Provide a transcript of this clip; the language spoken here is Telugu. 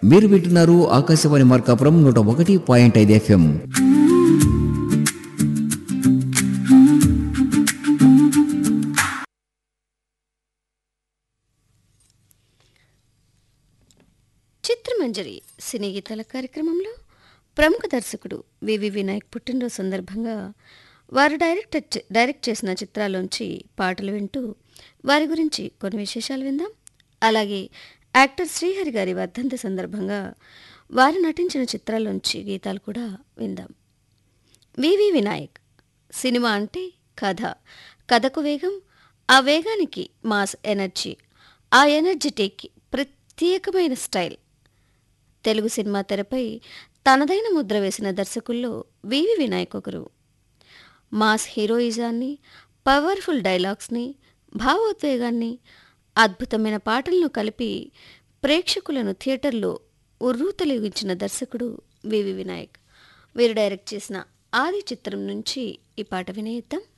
మీరు వింటున్నారు ఆకాశవాణి మార్కాపురం నూట ఒకటి పాయింట్ ఐదు ఎఫ్ఎం చిత్రమంజరి సినీ గీతాల కార్యక్రమంలో ప్రముఖ దర్శకుడు వివి వినాయక్ పుట్టినరోజు సందర్భంగా వారు డైరెక్ట్ చే- డైరెక్ట్ చేసిన చిత్రాల్లోంచి పాటలు వింటూ వారి గురించి కొన్ని విశేషాలు విందాం అలాగే యాక్టర్ శ్రీహరి గారి వర్ధంతి సందర్భంగా వారు నటించిన చిత్రాల్లోంచి గీతాలు కూడా విందాం వివి వినాయక్ సినిమా అంటే కథ కథకు వేగం ఆ వేగానికి మాస్ ఎనర్జీ ఆ ఎనర్జీకి ప్రత్యేకమైన స్టైల్ తెలుగు సినిమా తెరపై తనదైన ముద్ర వేసిన దర్శకుల్లో వివి వినాయక్ ఒకరు మాస్ హీరోయిజాన్ని పవర్ఫుల్ డైలాగ్స్ని భావోద్వేగాన్ని అద్భుతమైన పాటలను కలిపి ప్రేక్షకులను థియేటర్లో ఉర్రూతలిగించిన దర్శకుడు వివి వినాయక్ వీరు డైరెక్ట్ చేసిన ఆది చిత్రం నుంచి ఈ పాట వినేద్దాం